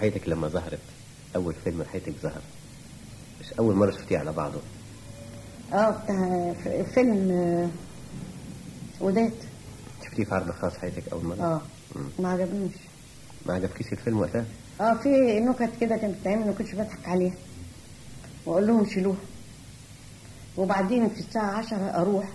حياتك لما ظهرت اول فيلم حياتك ظهر مش اول مره شفتيه على بعضه اه بتاع ف- فيلم آه، وداد شفتيه في عرض خاص حياتك اول مره اه مم. ما عجبنيش ما عجبكيش الفيلم وقتها اه في نكت كده كانت بتتعمل ما كنتش بضحك عليها واقول لهم شيلوها وبعدين في الساعة عشرة اروح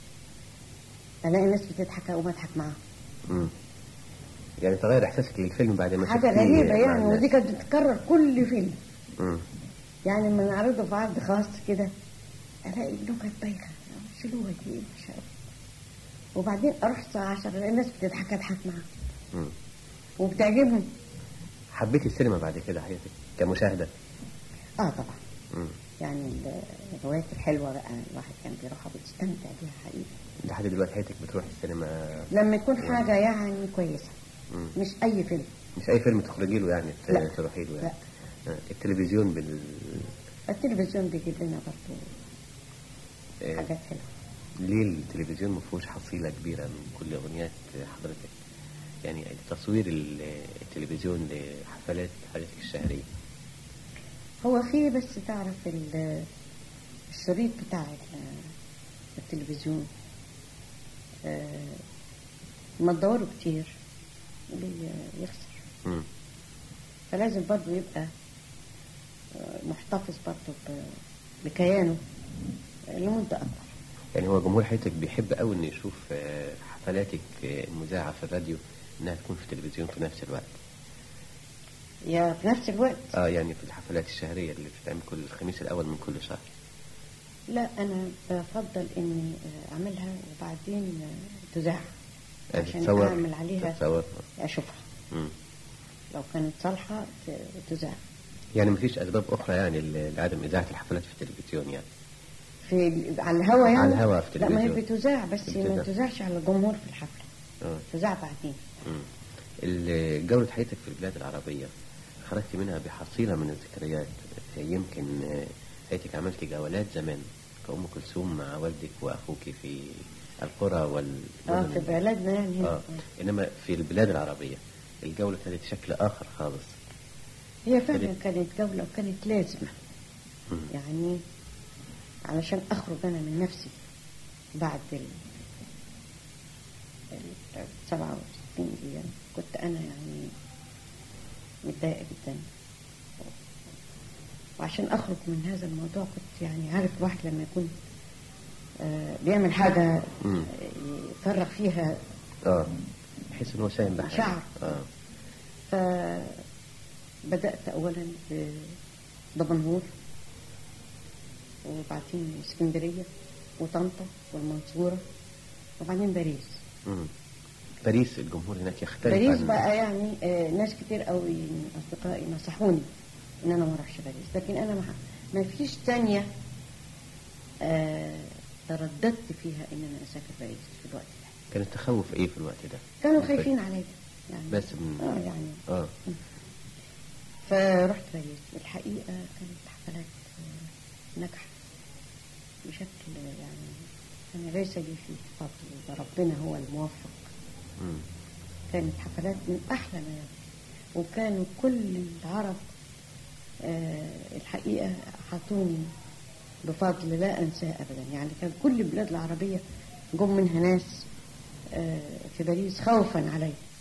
الاقي الناس بتضحك او بضحك معاهم مم. يعني تغير احساسك للفيلم بعد ما حاجة شفتيه غريبة مع يعني الناس. ودي كانت بتتكرر كل فيلم مم. يعني لما نعرضه في عرض خاص كده الاقي النكت بايخة شيلوها دي مش عارف وبعدين اروح الساعة عشرة الاقي الناس بتضحك اضحك معاهم مم. وبتعجبني حبيتي السينما بعد كده حياتك كمشاهده اه طبعا مم. يعني ال- الروايات الحلوة بقى الواحد كان بيروحها بيستمتع بيها حقيقي لحد دلوقتي حياتك بتروح السينما لما يكون حاجة يعني كويسة مم. مش أي فيلم مش اي فيلم تخرجي له يعني ت- لا. تروحي له لا يعني آه، التلفزيون بال التلفزيون بيجيب لنا برضه آه، حاجات حلوة ليه التلفزيون ما فيهوش حصيله كبيره من كل اغنيات حضرتك يعني تصوير ال- التلفزيون لحفلات حضرتك الشهريه هو في بس تعرف ال- الشريط بتاع ال- التلفزيون آه، ما تدوروا كتير بي- يخسر مم. فلازم برضه يبقى آه، محتفظ برضه ب- بكيانه لمدة أكبر يعني هو جمهور حياتك بيحب قوي انه يشوف آه، حفلاتك آه، المذاعه في الراديو انها تكون في التلفزيون في نفس الوقت يا في نفس الوقت اه يعني في الحفلات الشهريه اللي بتتعمل كل الخميس الاول من كل شهر لا أنا بفضل إني آه، أعملها وبعدين آه، تذاع يعني عشان تتصور أعمل عليها تتصور أشوفها مم. لو كانت صالحة ت- تذاع يعني مفيش اسباب اخرى يعني ل- لعدم اذاعه الحفلات في التلفزيون يعني في ال- على الهوا يعني على الهوا في لا ما هي التلفزيون. بتذاع بس ما بتذاع. تذاعش على الجمهور في الحفلة اه تذاع بعدين مم. ال- جولة حياتك في البلاد العربية خرجت منها بحصيلة من الذكريات يمكن آه، حياتك عملت جولات زمان كأم كلثوم مع والدك وأخوك في القرى وال اه في بلدنا يعني هنا. آه. إنما في البلاد العربية الجولة كانت شكل آخر خالص هي فعلا كانت جولة وكانت لازمة مم. يعني علشان أخرج أنا من نفسي بعد ال ال 67 دي يعني كنت أنا يعني متضايقة جدا وعشان أخرج من هذا الموضوع كنت يعني عارف الواحد لما يكون آه، بيعمل حاجة مم. يفرغ فيها اه بحيث إن هو ساهم بحاجة شعر. اه فبدأت أولا بدمنهور وبعدين اسكندرية وطنطا والمنصورة وبعدين باريس مم. باريس الجمهور هناك يختلف باريس عن بقى يعني آه، ناس كتير قوي من أصدقائي نصحوني إن أنا ما أروحش باريس لكن أنا ما ما فيش ثانية آه، ترددت فيها إن أنا أسافر باريس في الوقت ده كان التخوف إيه في الوقت ده؟ كانوا خايفين عليا يعني بس من اه يعني اه فرحت باريس والحقيقة كانت حفلات آه، ناجحة بشكل يعني أنا ليس لي فيه فضل ده ربنا هو الموفق مم. كانت حفلات من أحلى ما يمكن وكانوا كل العرب آه، الحقيقة حطوني بفضل لا أنساه أبدا يعني كان كل البلاد العربية جم منها ناس آه، في باريس خوفا علي